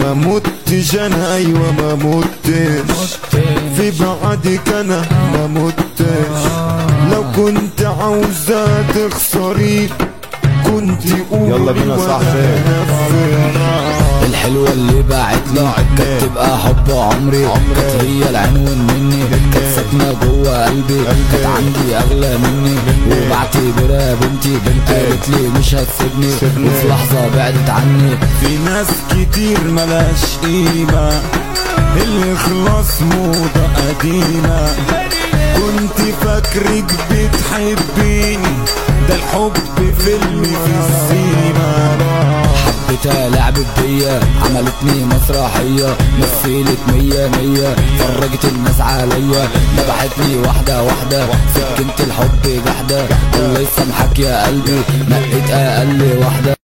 ما متش انا ايوه ما متش في بعدك انا ما متش لو كنت عاوزة تخسري كنت قولي يلا بينا وأنا صاحبي. هنفذ. الحلوة اللي باعت لي كانت تبقى حب عمري كانت هي العنوان مني كانت ساكنة جوه قلبي كانت عندي أغلى مني وبعتبرها بنتي قالت لي مش هتسيبني وفي لحظة بعدت عني في ناس كتير ملاش قيمة اللي خلاص موضة قديمة كنت فاكرك بتحبيني ده الحب فيلم في السيما حبيتها لعبت بيا عملتني مسرحية مثلت مية مية فرجت الناس عليا ذبحتني واحدة واحدة سكنت الحب جحدة الله يسامحك يا قلبي نقيت أقل واحدة